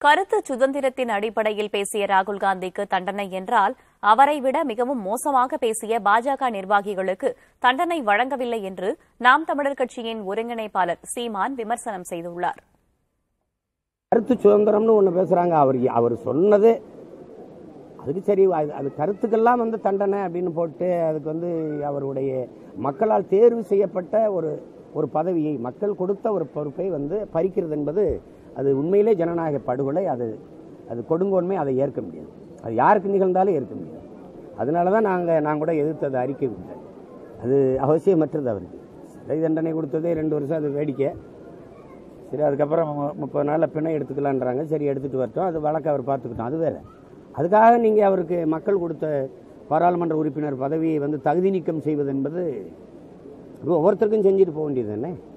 கருத்து சுதந்திரத்தின் அடிப்படையில் பேசிய ராகுல் காந்திக்கு தண்டனை என்றால் அவரை விட மிகவும் மோசமாக பேசிய பாஜக நிர்வாகிகளுக்கு தண்டனை வழங்கவில்லை என்று நாம் தமிழர் கட்சியின் ஒருங்கிணைப்பாளர் சீமான் விமர்சனம் செய்துள்ளார் கருத்து சுதந்திரம்னு ஒன்று பேசுகிறாங்க அவர் அவர் சொன்னது அதுக்கு சரி அது அது கருத்துக்கெல்லாம் வந்து தண்டனை அப்படின்னு போட்டு அதுக்கு வந்து அவருடைய மக்களால் தேர்வு செய்யப்பட்ட ஒரு ஒரு பதவியை மக்கள் கொடுத்த ஒரு பொறுப்பை வந்து பறிக்கிறது என்பது அது உண்மையிலே ஜனநாயக படுகொலை அது அது கொடுங்கோன்மை அதை ஏற்க முடியாது அது யாருக்கு நிகழ்ந்தாலும் ஏற்க முடியாது அதனால தான் நாங்கள் நான் கூட எதிர்த்து அதை அறிக்கை விட்டேன் அது அவசியமற்றது அவருக்கு சிறை தண்டனை கொடுத்ததே ரெண்டு வருஷம் அது வேடிக்கை சரி அதுக்கப்புறம் மு- முப்பது நாளில் பிணை எடுத்துக்கலான்றாங்க சரி எடுத்துகிட்டு வரட்டும் அது வழக்கு அவர் பார்த்துக்கிட்டோம் அது வேற அதுக்காக நீங்கள் அவருக்கு மக்கள் கொடுத்த பாராளுமன்ற உறுப்பினர் பதவியை வந்து தகுதி நீக்கம் செய்வது என்பது அது ஒவ்வொருத்தருக்கும் செஞ்சுட்டு போக வேண்டியது தானே